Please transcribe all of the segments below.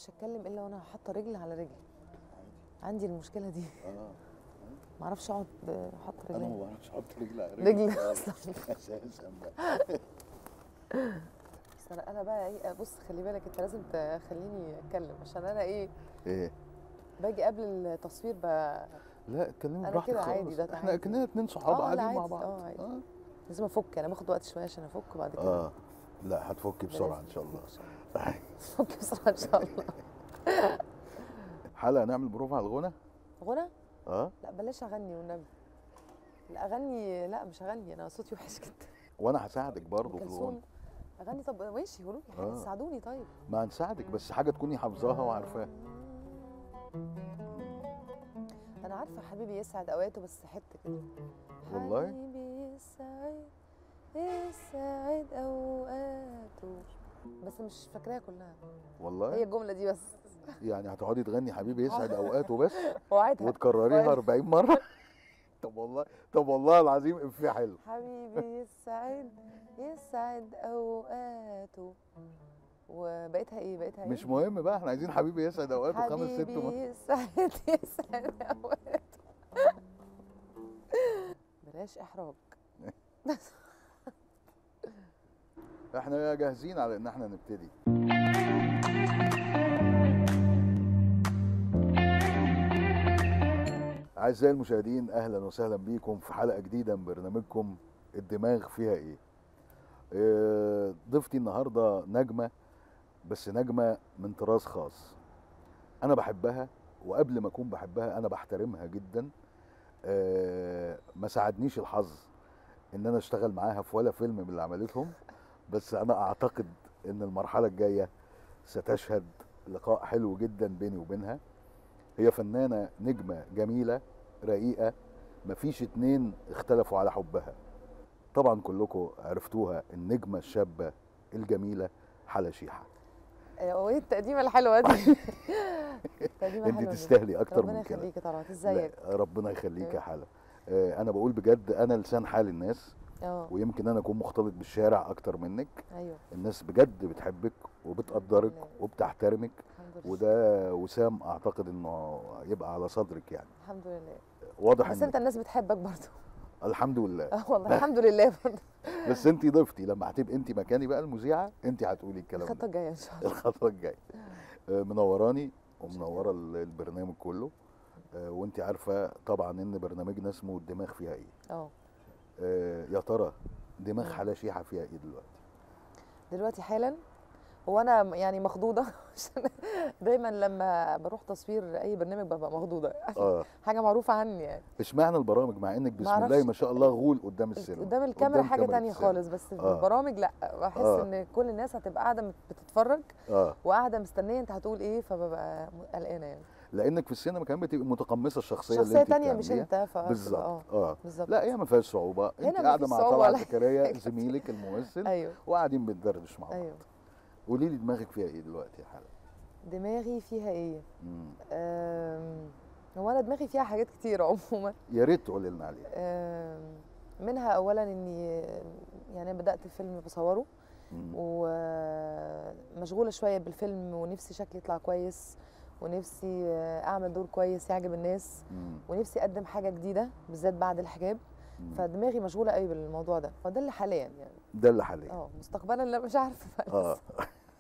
بعرفش اتكلم الا وانا حاطه رجل على رجل عندي المشكله دي اه ما اعرفش اقعد احط انا ما رجلي بعرفش احط رجل على رجل آه، أصلاً. اساسا بقى بس انا انا بقى ايه بص خلي بالك انت لازم تخليني اتكلم عشان انا ايه ايه باجي قبل التصوير ب... لا اتكلمي أنا براحتك كده عادي، خالص. ده احنا عادي. كنا اتنين صحاب آه، لا قاعدين مع عادي، بعض آه، عادي. اه لازم افك انا باخد وقت شويه عشان افك وبعد كده اه لا هتفكي بسرعه لازم ان شاء الله أفك بسرعة. افك بسرعه ان شاء الله حلقه نعمل بروفا على الغنى غنى اه لا بلاش اغني والنبي لا اغني لا مش اغني انا صوتي وحش جدا وانا هساعدك ام برضه في الغنى كلثوم اغني طب ماشي قولوا لي حاجه آه. ساعدوني طيب ما هنساعدك بس حاجه تكوني حافظاها وعارفاها انا عارفه حبيبي يسعد اوقاته بس حته كده والله؟ حبيبي يسعد يسعد اوقاته بس مش فاكراها كلها هي والله الجمله دي بس يعني هتقعدي تغني حبيبي يسعد اوقاته بس وعدها وتكرريها طيب. 40 مره طب والله طب والله العظيم افيه حلو حبيبي يسعد يسعد اوقاته وبقيتها ايه بقيتها ايه مش مهم بقى احنا عايزين حبيبي يسعد اوقاته خمس ست حبيبي مرات يسعد يسعد اوقاته بلاش احراج احنا جاهزين على ان احنا نبتدي اعزائي المشاهدين اهلا وسهلا بيكم في حلقه جديده من برنامجكم الدماغ فيها ايه آه، ضيفتي النهارده نجمه بس نجمه من طراز خاص انا بحبها وقبل ما اكون بحبها انا بحترمها جدا آه، ما ساعدنيش الحظ ان انا اشتغل معاها في ولا فيلم من اللي عملتهم بس انا اعتقد ان المرحله الجايه ستشهد لقاء حلو جدا بيني وبينها هي فنانه نجمه جميله رقيقه مفيش اتنين اختلفوا على حبها طبعا كلكم عرفتوها النجمه الشابه الجميله حلا شيحه وايه التقديمه الحلوه دي تقديمه انت حلوه جدا. تستاهلي اكتر ربنا من كده يخليك يا طلعت لا، ازيك ربنا يخليك يا أيوة. حلا آه، انا بقول بجد انا لسان حال الناس اه ويمكن انا اكون مختلط بالشارع اكتر منك ايوه الناس بجد بتحبك وبتقدرك لله. وبتحترمك الحمد لله وده وسام اعتقد انه يبقى على صدرك يعني الحمد لله واضح بس ان انت الناس بتحبك برضه الحمد لله اه والله الحمد لله برضه بس انت ضيفتي لما هتبقى انت مكاني بقى المذيعه انت هتقولي الكلام الخطه ده الجايه ان شاء الله الخطوه الجايه آه، منوراني ومنوره ال- البرنامج كله آه، وانت عارفه طبعا ان برنامجنا اسمه الدماغ فيها ايه اه آه، يا ترى دماغ مم. حلا شيحه فيها ايه دلوقتي دلوقتي حالا هو انا م- يعني مخضوضه عشان دايما لما بروح تصوير اي برنامج ببقى مخضوضه اه حاجه معروفه عني يعني اشمعنى البرامج مع انك بسم معرفش. الله ما شاء الله غول قدام السينما قدام الكاميرا حاجه كاميرا تانية السينما. خالص بس في آه. البرامج لا بحس آه. ان كل الناس هتبقى قاعده مت- بتتفرج اه وقاعده مستنيه انت هتقول ايه فببقى م- قلقانه يعني لانك في السينما كمان بتبقى متقمصه الشخصيه اللي شخصيه انت تانية مش بتعمليها. انت ف اه بالظبط اه بالظبط لا هي ما فيهاش صعوبه هنا انت ما قاعده فيش مع صعوبة طلعت ولا زكريا حاجة. زميلك الممثل ايوه وقاعدين بندردش مع بعض ايوه قولي لي دماغك فيها ايه دلوقتي يا حلا دماغي فيها ايه مم. أم، هو انا دماغي فيها حاجات كتير عموما يا ريت تقولي لنا عليها أم، منها اولا اني يعني أنا بدات فيلم بصوره مم. ومشغوله شويه بالفيلم ونفسي شكلي يطلع كويس ونفسي اعمل دور كويس يعجب الناس مم. ونفسي اقدم حاجه جديده بالذات بعد الحجاب مم. فدماغي مشغوله قوي بالموضوع ده فده اللي حاليا يعني ده اللي حاليا اه مستقبلا لا مش عارفه بقى اه لسه.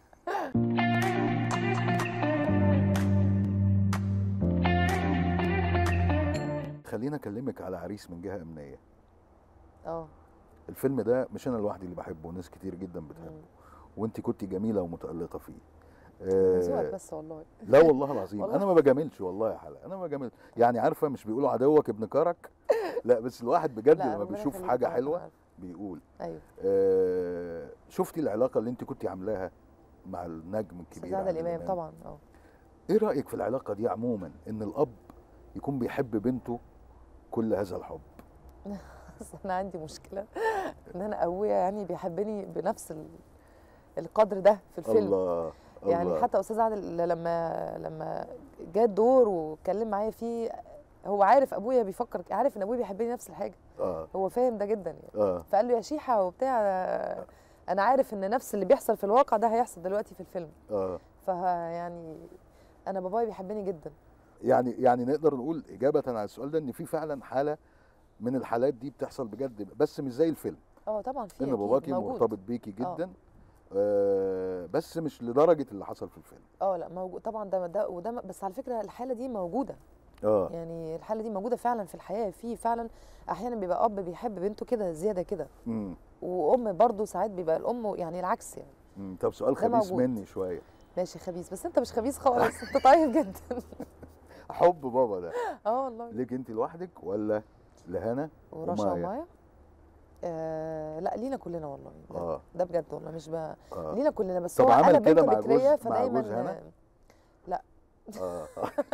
خلينا اكلمك على عريس من جهه امنيه اه الفيلم ده مش انا لوحدي اللي بحبه ناس كتير جدا بتحبه مم. وانت كنت جميله ومتالقه فيه ذوقك آه بس والله لا والله العظيم والله. انا ما بجاملش والله يا حلا انا ما بجامل يعني عارفه مش بيقولوا عدوك ابن كرك لا بس الواحد بجد لا، لما ربنا بيشوف يخليك حاجه طبعاً، حلوه عارفة. بيقول ايوه آه شفتي العلاقه اللي انت كنت عاملاها مع النجم استاذ الكبير عادل عادل امام إمام. طبعا اه ايه رايك في العلاقه دي عموما ان الاب يكون بيحب بنته كل هذا الحب بس انا عندي مشكله ان انا ابويا يعني بيحبني بنفس ال- القدر ده في الفيلم الله يعني الله. حتى استاذ عادل لما لما جه الدور واتكلم معايا فيه هو عارف ابويا بيفكر عارف ان ابويا بيحبني نفس الحاجه اه هو فاهم ده جدا يعني اه فقال له يا شيحه وبتاع انا عارف ان نفس اللي بيحصل في الواقع ده هيحصل دلوقتي في الفيلم اه فيعني انا بابايا بيحبني جدا يعني يعني نقدر نقول اجابه على السؤال ده ان في فعلا حاله من الحالات دي بتحصل بجد بس مش زي الفيلم اه طبعا في ان أكيد باباكي موجود. مرتبط بيكي آه. جدا آه بس مش لدرجه اللي حصل في الفيلم اه لا موجود طبعا ده ده وده بس على فكره الحاله دي موجوده اه يعني الحاله دي موجوده فعلا في الحياه في فعلا احيانا بيبقى اب بيحب بنته كده زياده كده امم وام برضه ساعات بيبقى الام يعني العكس يعني أمم، طب سؤال ده خبيث موجود. مني شويه ماشي خبيث بس انت مش خبيث خالص انت طيب جدا حب بابا ده اه والله ليك انت لوحدك ولا لهنا ورشا ومايا؟ ومايا آه لا لينا كلنا والله ده, اه ده بجد والله مش ب... اه لينا كلنا بس طب هو عمل انا كده بنت مع جوز- بكريه مع فدايما جوز هنا؟ اه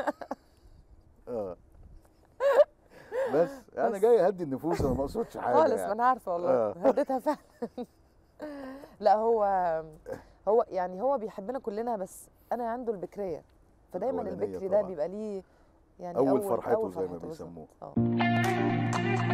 اه بس انا بس. جاي اهدي النفوس انا ما اقصدش حاجه خالص ما يعني. انا عارفه والله آه. هديتها فعلا لا هو هو يعني هو بيحبنا كلنا بس انا عنده البكريه فدايما الأولانية البكري ده طبعاً. بيبقى ليه يعني أول فرحته أول زي ما فرحته بالظبط. بيسموه. اه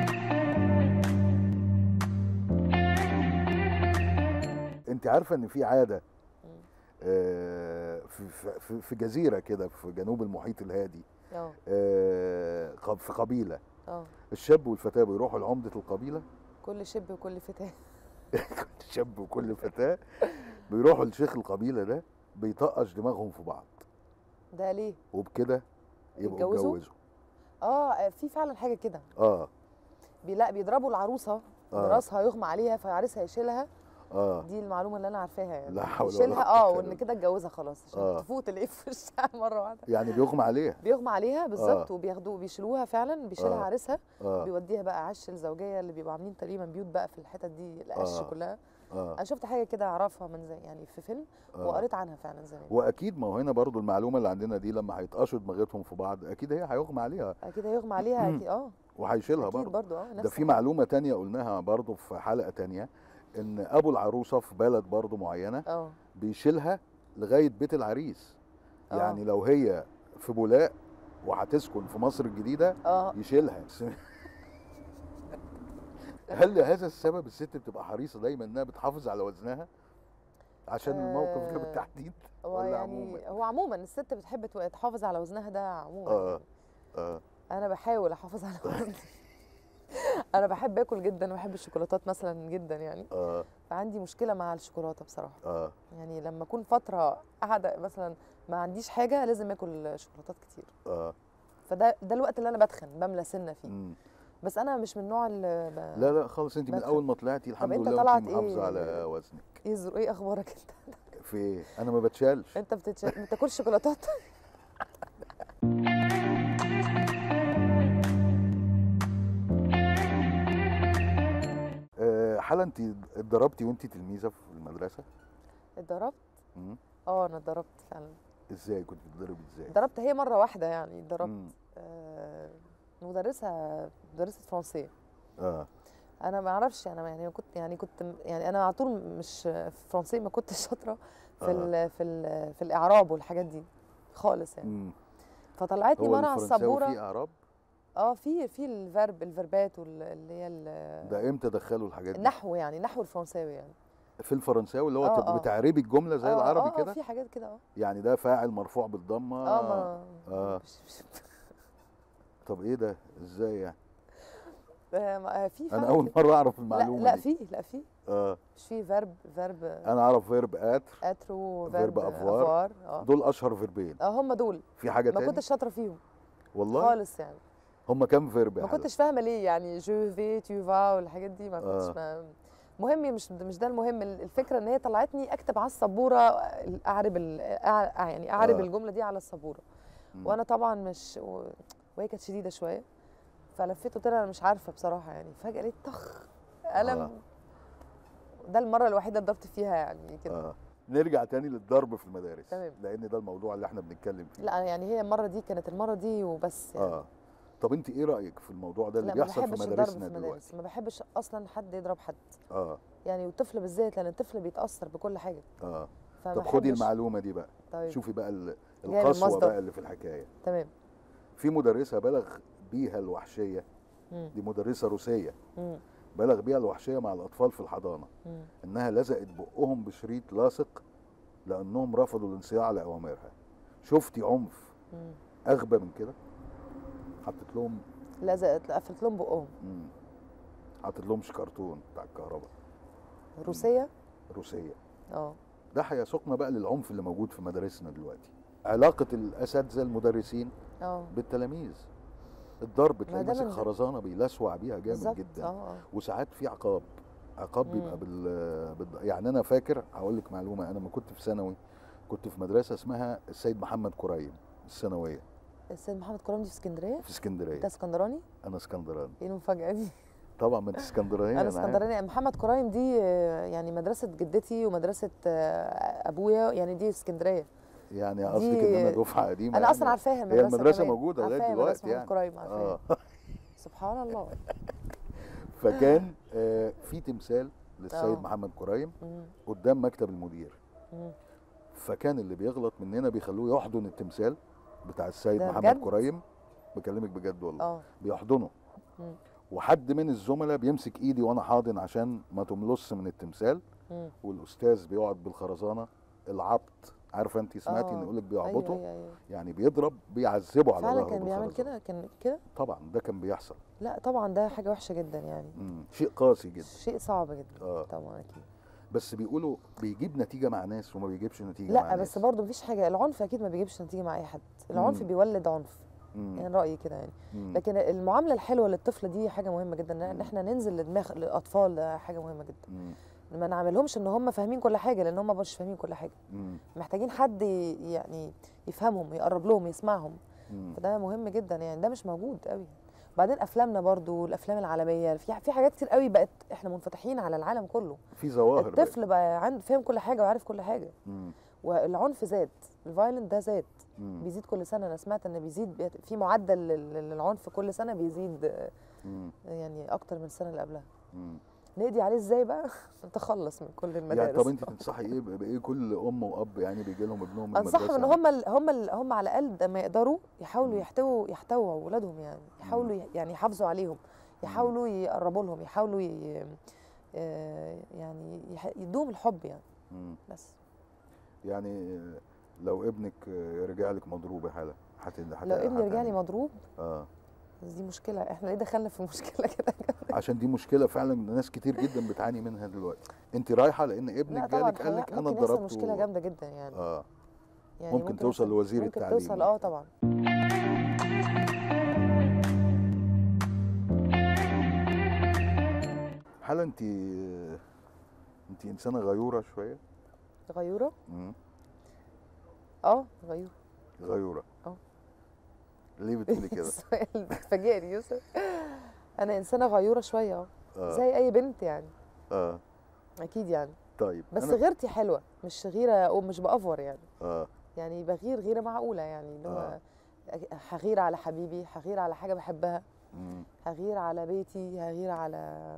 انت عارفه ان في عاده مم. آه، في في- في في جزيره كده في جنوب المحيط الهادي اه آه، قب- في قبيله اه الشاب والفتاه بيروحوا لعمده القبيله كل شب وكل فتاه كل شاب وكل فتاه بيروحوا لشيخ القبيله ده بيطقش دماغهم في بعض ده ليه؟ وبكده يبقوا يتجوزوا؟ اتجوزوا اه في فعلا حاجه كده اه بي لا بيضربوا العروسه آه. براسها يغمى عليها فعريسها يشيلها اه دي المعلومه اللي انا عارفاها يعني لا حول ولا يشيلها قوة اه إلا وان بالله. كده اتجوزها خلاص عشان آه. تفوت الايه في وشها مره واحده يعني بيغمى عليها بيغمى عليها بالظبط آه. وبياخدوه بيشيلوها فعلا بيشيلها آه. عريسها اه بيوديها بقى عش الزوجيه اللي بيبقوا عاملين تقريبا بيوت بقى في الحتت دي القش آه. كلها اه انا شفت حاجه كده اعرفها من زي يعني في فيلم آه. وقريت عنها فعلا زمان واكيد ما هو هنا برضو المعلومه اللي عندنا دي لما هيتقشوا دماغتهم في بعض اكيد هي هيغمى عليها اكيد هيغمى عليها اكيد اه وهيشيلها اكيد برضو برضو اه ده نفس في الحاجة. معلومه تانية قلناها برضو في حلقه تانية ان ابو العروسه في بلد برضو معينه اه بيشيلها لغايه بيت العريس آه. يعني لو هي في بولاق وهتسكن في مصر الجديده اه يشيلها هل لهذا السبب الست بتبقى حريصه دايما انها بتحافظ على وزنها عشان الموقف ده آه، بالتحديد هو ولا يعني عموما هو عموما الست بتحب تو- تحافظ على وزنها ده عموما اه يعني. اه انا بحاول احافظ على وزني انا بحب اكل جدا وبحب الشوكولاتات مثلا جدا يعني اه فعندي مشكله مع الشوكولاته بصراحه اه يعني لما اكون فتره قاعده مثلا ما عنديش حاجه لازم اكل شوكولاتات كتير اه فده ده الوقت اللي انا بدخن بملى سنه فيه مم. بس انا مش من النوع اللي ب... لا لا خالص انت من بدخل. اول ما طلعتي الحمد أنت لله طلعت انت محافظه إيه؟ على وزنك يزرق ايه اخبارك انت في ايه انا ما بتشالش انت بتتش... ما بتاكلش شوكولاتات آه حالا انت اتضربتي وانت تلميذه في المدرسه اتضربت مم. اه انا اتضربت فعلا ازاي كنت بتضربي ازاي اتضربت هي مره واحده يعني اتضربت مم. آه، مدرسه مدرسه فرنسيه اه انا ما اعرفش انا يعني كنت يعني كنت يعني انا على طول مش في فرنسيه ما كنتش شاطره في آه. ال في ال في الاعراب والحاجات دي خالص يعني مم. فطلعتني هو مره على الفرنساوي السبوره فيه اعراب اه في في الفيرب الفيربات وال- اللي هي ال- ده امتى دخلوا الحاجات دي النحو يعني نحو الفرنساوي يعني في الفرنساوي اللي هو آه، تبقى آه. بتعربي الجمله زي آه، العربي آه، آه، كده في حاجات كده اه يعني ده فاعل مرفوع بالضمه اه ما آه. مش- مش- طب ايه ده ازاي يعني آه، ما- في انا فعلا اول كده. مره اعرف لا المعلومه لا دي في لا في اه مش في فيرب فيرب انا اعرف فيرب اتر اترو فيرب فيرب أفوار. افوار اه دول اشهر فيربين اه هم دول في حاجه ما تاني كنتش شاطره فيهم والله خالص يعني هم كام فيرب يا ما حلا؟ كنتش فاهمه ليه يعني جو في تو فا والحاجات دي ما آه. كنتش ما مهم مش مش ده المهم الفكره ان هي طلعتني اكتب على السبوره اعرب ال- أع- يعني اعرب آه. الجمله دي على السبوره مم. وانا طبعا مش و- وهي كانت شديده شويه فلفيت قلت لها انا مش عارفه بصراحه يعني فجاه لقيت طخ قلم آه. ده المره الوحيده اللي ضربت فيها يعني كده اه نرجع تاني للضرب في المدارس تمام. لان ده الموضوع اللي احنا بنتكلم فيه لا يعني هي المره دي كانت المره دي وبس يعني اه طب انت ايه رايك في الموضوع ده اللي لا ما بيحصل في بحبش الضرب مدارسنا في دلوقتي المدارس ما بحبش اصلا حد يضرب حد اه يعني والطفل بالذات لان الطفل بيتاثر بكل حاجه اه فما طب خدي بحبش- المعلومه دي بقى طيب شوفي بقى ال- جاي القسوه المصدر. بقى اللي في الحكايه تمام في مدرسه بلغ بيها الوحشيه مم. دي مدرسه روسيه مم. بلغ بيها الوحشيه مع الاطفال في الحضانه مم. انها لزقت بقهم بشريط لاصق لانهم رفضوا الانصياع لاوامرها شفتي عنف مم. اغبى من كده حطت لهم لزقت قفلت لهم بقهم مم. حطت لهم شكرتون بتاع الكهرباء روسيه روسيه اه ده هيسوقنا بقى للعنف اللي موجود في مدارسنا دلوقتي علاقه الاساتذه المدرسين اه بالتلاميذ الضرب تلاقي ده ماسك من- خرزانه بيلسوع بيها جامد بالظبط جدا اه اه وساعات في عقاب عقاب بيبقى مم. بال... بال... يعني انا فاكر هقول لك معلومه انا لما كنت في ثانوي كنت في مدرسه اسمها السيد محمد كريم الثانويه السيد محمد كرم دي في اسكندريه في اسكندريه انت اسكندراني انا اسكندراني ايه المفاجاه دي طبعا ما انت اسكندرانيه انا عارف. اسكندراني محمد كرايم دي آه، يعني مدرسه جدتي ومدرسه آه، ابويا يعني دي اسكندريه يعني قصدك ان انا دي- دفعه قديمه انا اصلا يعني. عارفاها المدرسه المدرسة كمان. موجودة لغاية عارفاها دلوقتي مدرسة يعني. محمد كرايم عارفاها اه سبحان الله فكان آه في تمثال للسيد آه. محمد كريم مم. قدام مكتب المدير مم. فكان اللي بيغلط مننا بيخلوه يحضن التمثال بتاع السيد ده محمد بجد؟ كريم بكلمك بجد والله اه بيحضنه مم. وحد من الزملاء بيمسك ايدي وانا حاضن عشان ما تملص من التمثال مم. والاستاذ بيقعد بالخرزانه العبط عارفه انت سمعتي ان آه. يقول لك ايوه بيعبطوا ايوه ايوه يعني بيضرب بيعذبه على فعلا ظهره كان بيعمل بالخرزانة. كده كان كده طبعا ده كان بيحصل لا طبعا ده حاجه وحشه جدا يعني مم. شيء قاسي جدا شيء صعب جدا اه طبعا اكيد بس بيقولوا بيجيب نتيجه مع ناس وما بيجيبش نتيجه مع لا ناس بس برضه مفيش حاجه العنف اكيد ما بيجيبش نتيجه مع اي حد العنف مم. بيولد عنف مم. يعني رايي كده يعني مم. لكن المعامله الحلوه للطفل دي حاجه مهمه جدا ان مم. احنا ننزل لدماغ الاطفال ده حاجه مهمه جدا مم. ما نعملهمش ان هم فاهمين كل حاجه لان هم مش فاهمين كل حاجه مم. محتاجين حد ي- يعني يفهمهم يقرب لهم يسمعهم مم. فده مهم جدا يعني ده مش موجود قوي بعدين افلامنا برضو الافلام العالميه في في حاجات كتير قوي بقت احنا منفتحين على العالم كله في ظواهر بقت. الطفل بقى عنده فاهم كل حاجه وعارف كل حاجه مم. والعنف زاد الفايلنت ده زاد مم. بيزيد كل سنه انا سمعت ان بيزيد بيت- في معدل لل- للعنف كل سنه بيزيد آه، مم. يعني اكتر من السنه اللي قبلها مم. نقضي عليه ازاي بقى نتخلص من كل المدارس يعني طب انت تنصحي ايه بايه كل ام واب يعني بيجي لهم ابنهم من انصحهم المدرسة ان هم ال هم ال هم على الاقل ده ما يقدروا يحاولوا مم. يحتووا يحتووا اولادهم يعني يحاولوا ي- يعني يحافظوا عليهم يحاولوا يقربوا لهم يحاولوا ي... آه، يعني يح- يدوهم الحب يعني مم. بس يعني آه، لو ابنك آه، رجع لك مضروب يا حاله هت هت- لو ابني رجع لي هتعملي- مضروب اه بس دي مشكله احنا ليه دخلنا في مشكله كده عشان دي مشكله فعلا ناس كتير جدا بتعاني منها دلوقتي انت رايحه لان لا ابنك طبعا جالك قال لك خلاص، انا ممكن يحصل اتضربت مشكله و- جامده جدا يعني اه يعني ممكن توصل يحصل- لوزير ممكن التعليم توصل اه طبعا حاله انت انت انسانه غيوره شويه غيوره مم. اه غيوره غيوره اه. ليه بتقولي كده السؤال بتفاجئني يوسف انا انسانه غيوره شويه اه اه زي اي بنت يعني اه اكيد يعني طيب بس أنا- غيرتي حلوه مش غيره ومش بافور يعني اه يعني بغير غيره معقوله يعني اللي هو آه. هغير على حبيبي هغير على حاجه بحبها مم. هغير على بيتي هغير على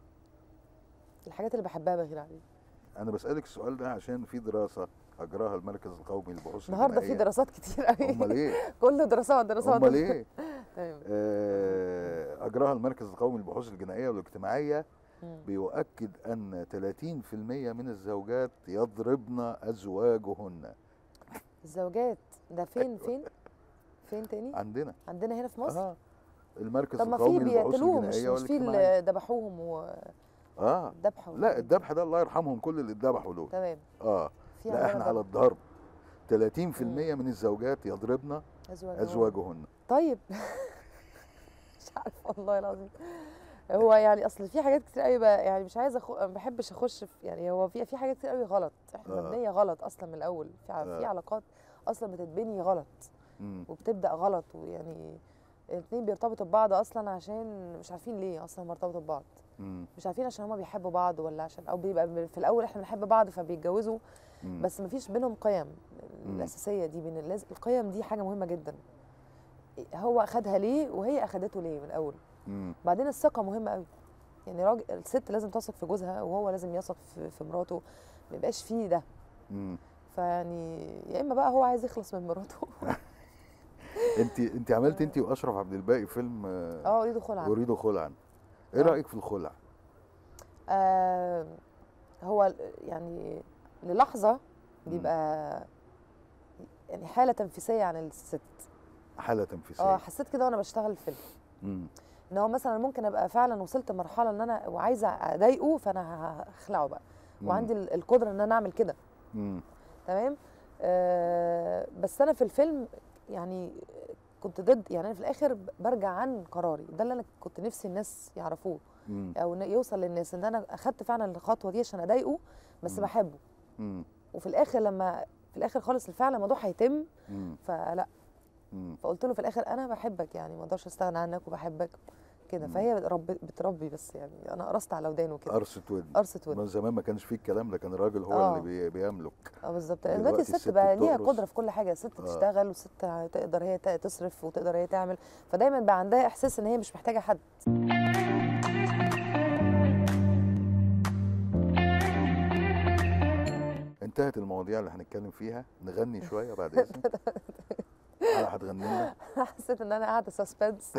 الحاجات اللي بحبها بغير عليها انا بسالك السؤال ده عشان في دراسه اجراها المركز القومي للبحوث النهارده في الجنائية. دراسات كتير قوي امال ايه كله دراسات دراسات امال ايه تمام آه، اجراها المركز القومي للبحوث الجنائيه والاجتماعيه مم. بيؤكد ان 30% من الزوجات يضربن ازواجهن الزوجات ده فين فين فين تاني عندنا عندنا هنا في مصر اه المركز طب ما القومي في للبحوث بيقتلوهم مش الجنائيه مش في والاجتماعيه اللي ذبحوهم اه وذبحوا لا الذبح ده الله يرحمهم كل اللي اتذبحوا دول تمام اه في لا عندنا احنا على ذبح. الضرب 30% من الزوجات يضربن ازواج ازواجهن طيب مش عارفه والله العظيم هو يعني اصل في حاجات كتير قوي بقى يعني مش عايزه أخو... ما بحبش اخش في يعني هو في في حاجات كتير قوي غلط احنا آه. مبنيه غلط اصلا من الاول في ع- في آه. علاقات اصلا بتتبني غلط مم. وبتبدا غلط ويعني الاثنين بيرتبطوا ببعض اصلا عشان مش عارفين ليه اصلا مرتبطوا ببعض مم. مش عارفين عشان هما بيحبوا بعض ولا عشان او بيبقى في الاول احنا بنحب بعض فبيتجوزوا مم. بس مفيش بينهم قيم مم. الاساسيه دي بين اللاز... القيم دي حاجه مهمه جدا هو اخدها ليه وهي اخدته ليه من الاول مم. بعدين الثقه مهمه قوي يعني راجل الست لازم تثق في جوزها وهو لازم يثق في, في مراته ما يبقاش فيه ده مم. فيعني يا اما بقى هو عايز يخلص من مراته انت انت عملت انت واشرف عبد الباقي فيلم آه، اه اريد خلع اريد خلعا ايه آه. رايك في الخلع آه هو ال- يعني للحظه بيبقى يعني حاله تنفيسيه عن الست حاله تنفيسيه اه حسيت كده وانا بشتغل الفيلم مم. ان هو مثلا ممكن ابقى فعلا وصلت لمرحله ان انا وعايزه اضايقه فانا هخلعه بقى مم. وعندي ال- القدره ان انا اعمل كده مم. تمام آه بس انا في الفيلم يعني كنت ضد يعني انا في الاخر ب- برجع عن قراري ده اللي انا كنت نفسي الناس يعرفوه مم. او إن يوصل للناس ان انا اخدت فعلا الخطوه دي عشان اضايقه بس مم. بحبه مم. وفي الاخر لما في الاخر خالص الفعل الموضوع هيتم مم. فلا مم. فقلت له في الاخر انا بحبك يعني ما اقدرش استغنى عنك وبحبك كده مم. فهي بتربي, بتربي بس يعني انا قرصت على ودانه كده قرصة ودن قرصه ود من زمان ما كانش فيه الكلام ده كان الراجل هو آه. اللي بي- بيملك اه بالظبط دلوقتي دلوقتي الست الست بقى ليها بتقرص. قدره في كل حاجه الست آه. تشتغل والست تقدر هي ت- تصرف وتقدر هي تعمل فدايما بقى عندها احساس ان هي مش محتاجه حد انتهت المواضيع اللي هنتكلم فيها نغني شويه بعد اذنك هلا هتغني لنا حسيت ان انا قاعده سسبنس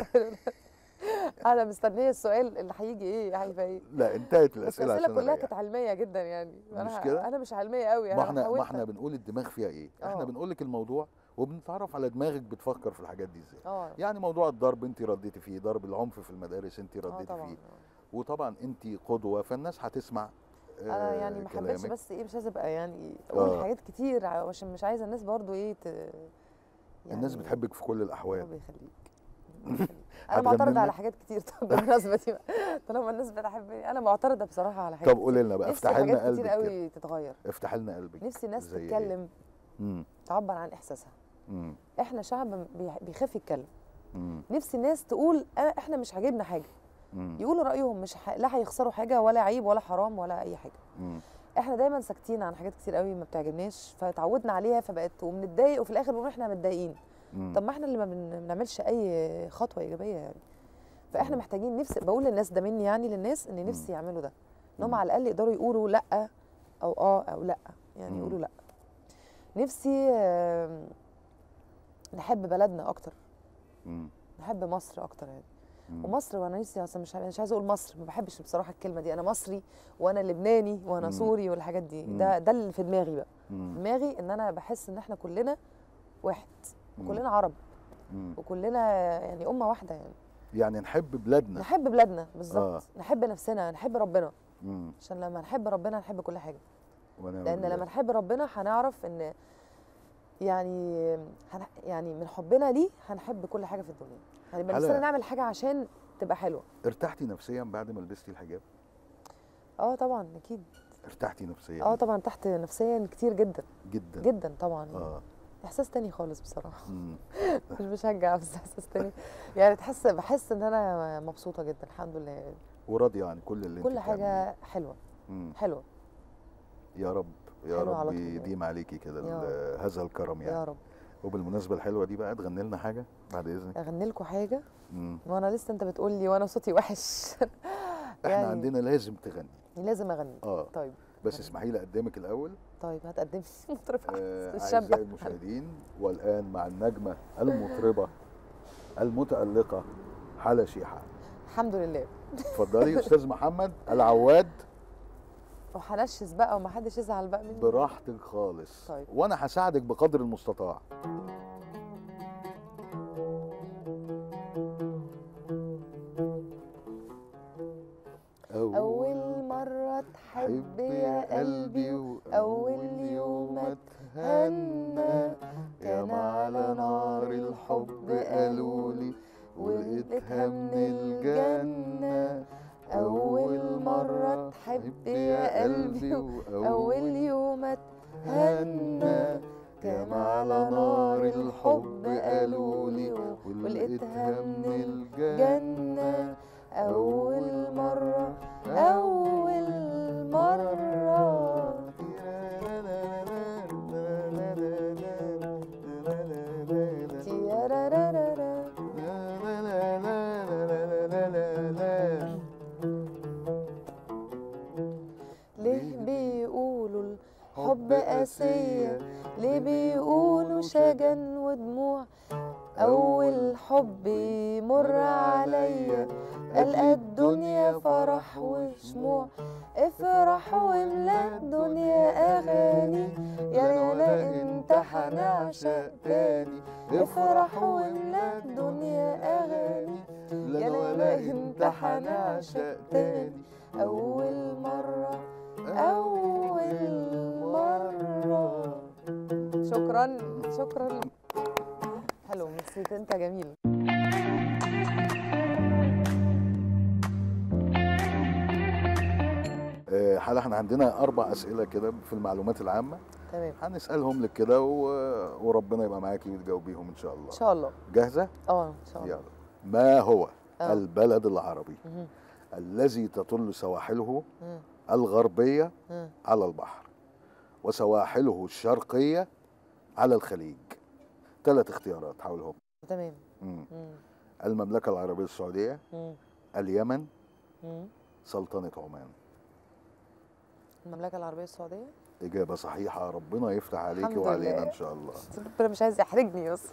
قاعده مستنيه السؤال اللي هيجي ايه هيبقى ايه لا انتهت بس الاسئله الاسئله عشان كلها أريح. كانت علميه جدا يعني انا مش كده؟ انا مش علميه قوي ما انا احنا ما حاولت احنا بنقول الدماغ فيها ايه احنا آه. بنقول لك الموضوع وبنتعرف على دماغك بتفكر في الحاجات دي ازاي اه يعني موضوع الضرب انت رديتي فيه ضرب العنف في المدارس انت اه رديتي طبعا فيه وطبعا انت قدوه فالناس هتسمع انا آه، يعني ما حبيتش كلامك. بس ايه مش عايزه ابقى يعني اقول آه. حاجات كتير عشان مش عايزه الناس برضو ايه ت... يعني الناس بتحبك في كل الاحوال ربي يخليك ربي يخليك. انا هتغني معترضه لنا؟ على حاجات كتير طب بالمناسبه دي بقى. طالما الناس بتحبني انا معترضه بصراحه على حاجات طب قولي لنا بقى نفسي افتحي لنا حاجات كتير قلبك كده قوي تتغير افتحي لنا قلبك نفسي الناس زي إيه؟ تتكلم مم. تعبر عن احساسها مم. احنا شعب بي- بيخاف يتكلم مم. نفسي الناس تقول أنا احنا مش عاجبنا حاجه مم. يقولوا رايهم مش ح... لا هيخسروا حاجه ولا عيب ولا حرام ولا اي حاجه مم. احنا دايما ساكتين عن حاجات كتير قوي ما بتعجبناش فتعودنا عليها فبقت وبنتضايق وفي الاخر بنقول احنا متضايقين مم. طب ما احنا اللي ما بن- بنعملش اي خطوه ايجابيه يعني فاحنا مم. محتاجين نفسي بقول للناس ده مني يعني للناس ان نفسي يعملوا ده ان هم مم. على الاقل يقدروا يقولوا لا او اه او لا يعني مم. يقولوا لا نفسي آم، نحب بلدنا اكتر مم. نحب مصر اكتر يعني مم. ومصر وانا نفسي اصلا مش مش عايزه اقول مصر ما بحبش بصراحه الكلمه دي انا مصري وانا لبناني وانا مم. سوري والحاجات دي مم. ده ده اللي في دماغي بقى مم. دماغي ان انا بحس ان احنا كلنا واحد مم. وكلنا عرب مم. وكلنا يعني امه واحده يعني يعني نحب بلادنا نحب بلادنا بالظبط آه. نحب نفسنا نحب ربنا مم. عشان لما نحب ربنا نحب كل حاجه ونعم لان بالله. لما نحب ربنا هنعرف ان يعني هن يعني من حبنا ليه هنحب كل حاجه في الدنيا هنبقى حلا- نفسنا نعمل حاجه عشان تبقى حلوه ارتحتي نفسيا بعد ما لبستي الحجاب اه طبعا اكيد ارتحتي نفسيا اه طبعا تحت نفسيا كتير جدا جدا جدا طبعا يعني. اه احساس تاني خالص بصراحه مم. مش بشجع بس احساس تاني يعني تحس بحس ان انا مبسوطه جدا الحمد لله يعني. وراضيه عن كل اللي كل انت بتعمليه. حاجه حلوه مم. حلوه يا رب يا حلوة على رب طول. يديم عليكي كده يا ال- هذا الكرم يعني يا رب وبالمناسبه الحلوه دي بقى تغني لنا حاجه بعد اذنك اغني لكم حاجه مم. وانا لسه انت بتقول لي وانا صوتي وحش احنا يعني عندنا لازم تغني لازم اغني اه طيب بس اسمحي لي اقدمك الاول طيب هتقدمي مطرب آه، الشاب اعزائي المشاهدين والان مع النجمه المطربه المتالقه حلا شيحه الحمد لله اتفضلي استاذ محمد العواد وهنشز بقى ومحدش يزعل بقى مني براحتك خالص طيب. وانا هساعدك بقدر المستطاع أول مرة تحب يا قلبي وأول يوم أتهنى كان على نار الحب قالولي ولقيتها من الجنة أول مرة تحب يا قلبي وأول يوم أتهنى كان على نار الحب قالولي ولقيتها من الجنة أول مرة أول مرة تيارارارارا. ليه بيقولوا الحب قاسية ليه بيقولوا شجن ودموع أول حب يمر عليا ألقى الدنيا فرح وشموع افرح واملى الدنيا أغاني يا هنعشق تاني افرح واملا الدنيا اغاني لا أنا ولا انت هنعشق تاني أول مرة أول مرة شكرا شكرا حلو ميرسي انت جميل آه، حالا احنا عندنا اربع اسئله كده في المعلومات العامه تمام هنسالهم لك كده و- وربنا يبقى معاكي وتجاوبيهم ان شاء الله ان شاء الله جاهزه اه ان شاء الله يلا ما هو آه. البلد العربي مهم. الذي تطل سواحله مم. الغربيه مم. على البحر وسواحله الشرقيه على الخليج ثلاث اختيارات حولهم تمام مم. مم. المملكه العربيه السعوديه مم. اليمن مم. سلطنه عمان المملكة العربية السعودية اجابه صحيحه ربنا يفتح عليك الحمد وعلينا لله. ان شاء الله ربنا مش عايز يحرجني بس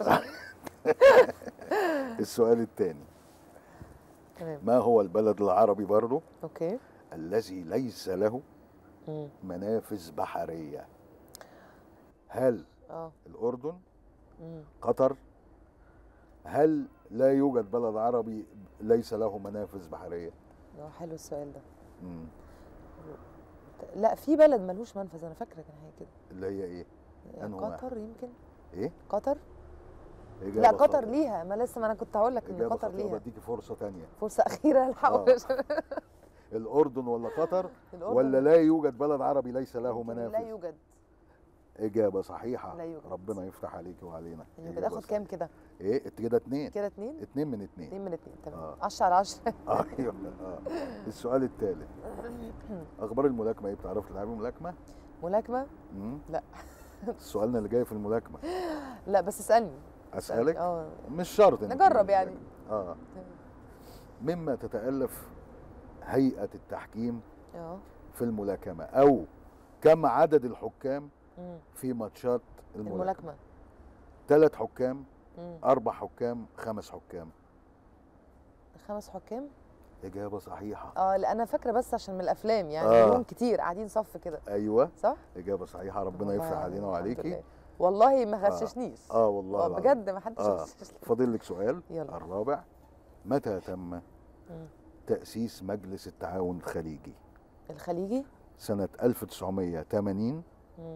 السؤال الثاني تمام ما هو البلد العربي برضه اوكي الذي ليس له مم. منافذ بحريه هل اه الاردن مم. قطر هل لا يوجد بلد عربي ليس له منافذ بحريه اه حلو السؤال ده مم. لا في بلد ملوش منفذ انا فاكره كان حاجه كده اللي هي ايه أنهي قطر يمكن ايه قطر إجابة لا قطر خاطئة. ليها ما لسه ما انا كنت هقول لك ان إجابة قطر خاطئة ليها بديكي فرصة تانية فرصه اخيره الحقوا آه. الأردن ولا قطر الأردن ولا لا يوجد بلد عربي ليس له يمكن منافذ لا يوجد إجابة صحيحة لا يوجد. ربنا يفتح عليك وعلينا لا يوجد إجابة اخد كام صحيحة. كده إيه إنت كده اتنين كده اتنين اتنين من اتنين اتنين من اتنين تمام آه. 10 على 10 أيوه آه. السؤال الثالث أخبار الملاكمة إيه بتعرفي تلعبي ملاكمة؟ ملاكمه مم؟ لا. سؤالنا اللي جاي في الملاكمة لا بس اسالني أسألك؟ اه مش شرط إنك نجرب تجيبي يعني. الملاكمة. اه مما تتألف هيئة التحكيم اه في الملاكمة أو كم عدد الحكام مم. في ماتشات الملاكمة الملاكمه ثلاث حكام مم. أربع حكام خمس حكام خمس حكام إجابة صحيحة اه لا انا فاكره بس عشان من الافلام يعني آه. بيهم كتير قاعدين صف كده أيوة صح إجابة صحيحة ربنا والله يفتح يعني علينا الحمد وعليكي لله. والله ما غششنيش آه والله اه العظيم. بجد ما حدش آه. غششني فاضل لك سؤال يلا. الرابع متى تم مم. تأسيس مجلس التعاون الخليجي الخليجي سنة 1980 مم.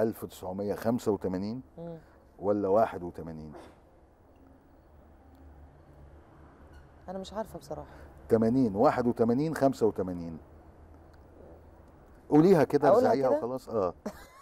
1985 مم. ولا 81 انا مش عارفه بصراحه 80 81 85 قوليها كده أقولها ارزعيها كده؟ وخلاص اه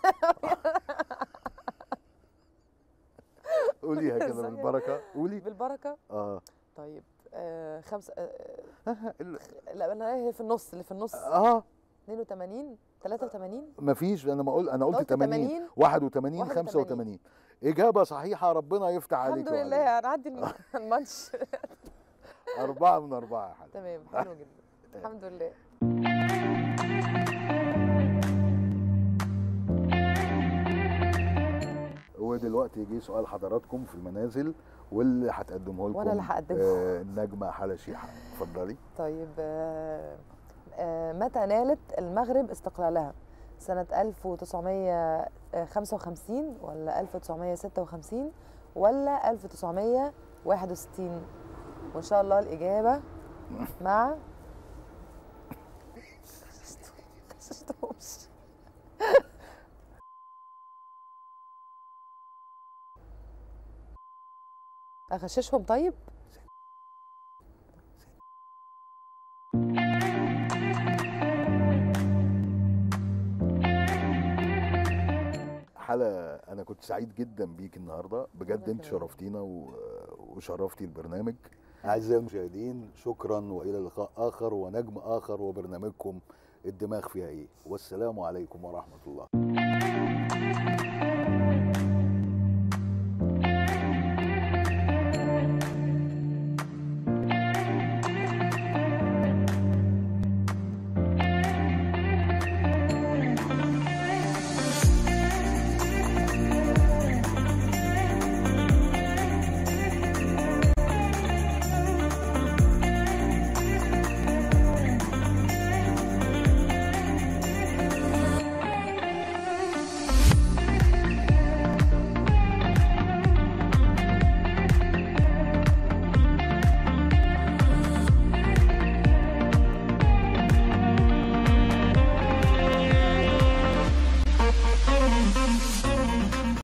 قوليها كده إزاي؟ بالبركه قولي بالبركه اه طيب آه خمسة آه آه، ال- لا انا اللي في النص اللي في النص اه 82 83 مفيش انا ما اقول انا قلت قلت 80 80 81 81. 85 اجابه صحيحه ربنا يفتح عليك الحمد لله انا عدي الم- الماتش أربعة من أربعة يا حاج تمام حلو جدا الحمد لله ودلوقتي يجي سؤال حضراتكم في المنازل واللي هتقدمه لكم وأنا اللي هقدمه. آه النجمه حلا شيحه اتفضلي طيب آه آه متى نالت المغرب استقلالها سنة 1955 ولا 1956 ولا 1961 وإن شاء الله الإجابة مع غششتهمش. أغششهم طيب؟ حلا انا كنت سعيد جدا بيك النهارده بجد وأنا انت كمان. شرفتينا و- وشرفتي البرنامج اعزائي المشاهدين شكرا والى لقاء اخر ونجم اخر وبرنامجكم الدماغ فيها ايه والسلام عليكم ورحمه الله